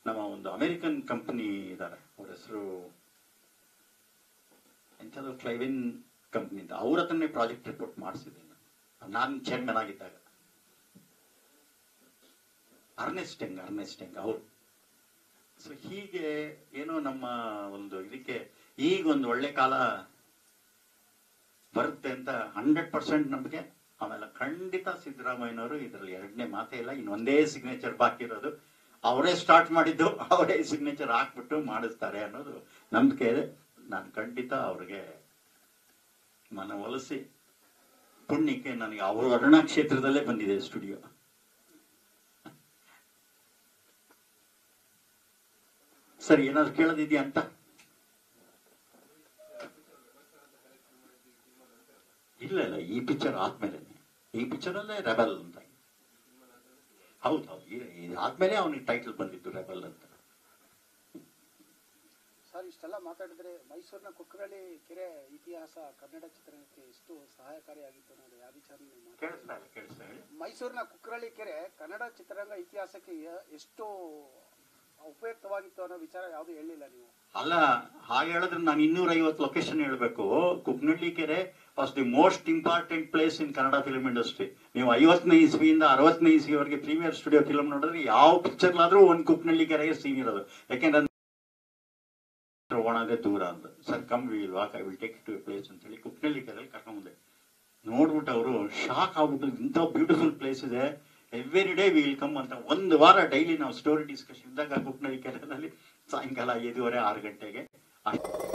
ನಮ್ಮ ಒಂದು American company ಇದ್ದಾರೆ ಅವ್ರ ಹೆಸರು ಎಂಥದ್ದು ಕ್ಲೈವಿನ್ ಕಂಪ್ನಿ ಅಂತ ಅವ್ರ ಹತ್ರನೇ ಪ್ರಾಜೆಕ್ಟ್ ರಿಪೋರ್ಟ್ ಮಾಡಿಸಿದ್ದೀನಿ ನಾನು ಚೇರ್ಮನ್ ಆಗಿದ್ದಾಗ ಅರ್ನೆಸ್ಟೆಂಗ್ ಅರ್ನೆಸ್ಟೆಂಗ್ ಅವರು ಸೊ ಹೀಗೆ ಏನೋ ನಮ್ಮ ಒಂದು ಇದಕ್ಕೆ ಈಗ ಒಂದು ಒಳ್ಳೆ ಕಾಲ ಬರುತ್ತೆ ಅಂತ ಹಂಡ್ರೆಡ್ ಪರ್ಸೆಂಟ್ ನಮಗೆ ಆಮೇಲೆ ಖಂಡಿತ ಸಿದ್ದರಾಮಯ್ಯನವರು ಇದರಲ್ಲಿ ಎರಡನೇ ಮಾತೇ ಇಲ್ಲ ಇನ್ನೊಂದೇ ಸಿಗ್ನೇಚರ್ ಬಾಕಿ ಇರೋದು ಅವರೇ ಸ್ಟಾರ್ಟ್ ಮಾಡಿದ್ದು ಅವರೇ ಸಿಗ್ನೇಚರ್ ಹಾಕ್ಬಿಟ್ಟು ಮಾಡಿಸ್ತಾರೆ ಅನ್ನೋದು ನಂಬಿಕೆ ಇದೆ ನಾನು ಖಂಡಿತ ಅವ್ರಿಗೆ ಮನವೊಲಿಸಿ ಪುಣ್ಯಕ್ಕೆ ನನಗೆ ಅವರು ಅರುಣಾ ಕ್ಷೇತ್ರದಲ್ಲೇ ಬಂದಿದೆ ಸ್ಟುಡಿಯೋ ಸರಿ ಏನಾದ್ರು ಕೇಳೋದಿದ್ಯಾ ಅಂತ ಇಲ್ಲ ಇಲ್ಲ ಈ ಪಿಕ್ಚರ್ ಆದ್ಮೇಲೆ ಈ ಪಿಕ್ಚರ್ ಅಲ್ಲೇ ರೆಬಲ್ ಅಂತ ಹೌದು ಹೌದು ಇದು ಆದ್ಮೇಲೆ ಅವನಿಗೆ ಟೈಟಲ್ ಬಂದಿದ್ದು ರೆಬಲ್ ಅಂತ ಸರ್ ಇಷ್ಟೆಲ್ಲ ಮಾತಾಡಿದ್ರೆ ಮೈಸೂರಿನ ಕುಕ್ಕರಳ್ಳಿ ಕೆರೆ ಇತಿಹಾಸ ಕನ್ನಡ ಚಿತ್ರರಂಗಕ್ಕೆ ಎಷ್ಟು ಸಹಾಯಕಾರಿಯಾಗಿತ್ತು ಅನ್ನೋದು ಯಾವ ವಿಚಾರ ನೀವು ಮಾತಾಡಿ ಕೇಳಿಸ್ತಾ ಇಲ್ಲ ಕೇಳಿಸ್ತಾ ಹೇಳಿ ಮೈಸೂರಿನ ಕುಕ್ಕರಳ್ಳಿ ಕೆರೆ ಕನ್ನಡ ಚಿತ್ರರಂಗ ಇತಿಹಾಸಕ್ಕೆ ಯ- ಎಷ್ಟು ಉಪಯುಕ್ತವಾಗಿತ್ತು ಅನ್ನೋ ವಿಚಾರ ಯಾವುದು ಹೇಳಿಲ್ಲ ನೀವು ಅಲ್ಲ ಹಾಗೆ ಹೇಳಿದ್ರೆ ನಾನು ಇನ್ನೂರ ಐವತ್ತು ಲೊಕೇಶನ್ ಹೇಳ್ಬೇಕು ಕುಕ್ನಳ್ಳಿ ಕೆರೆ was the most important place in Kannada film industry ನೀವು ಐವತ್ತನೇ ಇಸ್ವಿಯಿಂದ ಅರವತ್ತನೇ ಇಸ್ವಿವರೆಗೆ ಪ್ರೀಮಿಯರ್ ಸ್ಟುಡಿಯೋ ಫಿಲ್ಮ್ ನೋಡಿದ್ರೆ ಯಾವ ಪಿಕ್ಚರ್ಲಾದ್ರೂ ಒಂದು ಕುಕ್ನಳ್ಳಿ ಕೆರೆಗೆ ಸೀನ್ ಇರೋದು ಯಾಕೆಂದ್ರೆ ಒಣಗೆ ದೂರ ಅಂತ sir come will walk I will take to place ಅಂತ ಹೇಳಿ ಕುಕ್ನಳ್ಳಿ ಕೆರೆಯಲ್ಲಿ ಕರ್ಕೊಂಬಂದೆ ನೋಡ್ಬಿಟ್ಟು ಅವರು ಶಾಕ್ ಆಗ್ಬಿಟ್ಟು ಇಂಥ ಬ್ಯೂಟಿಫುಲ್ ಪ್ಲೇಸ್ ಇದೆ ಎವ್ರಿ ಡೇ ವಿಲ್ ಕಮ್ ಅಂತ ಒಂದು ವಾರ ಡೈಲಿ ನಾವು ಸ್ಟೋರಿ ಡಿಸ್ಕಷನ್ ಇದ್ದಾಗ ಕುಕ್ನಳ್ಳಿ ಕೆರೆಯಲ್ಲಿ ಸಾಯಂಕಾಲ ಐದೂವರೆ ಆರು ಗಂಟೆಗೆ ಅಷ್ಟ್-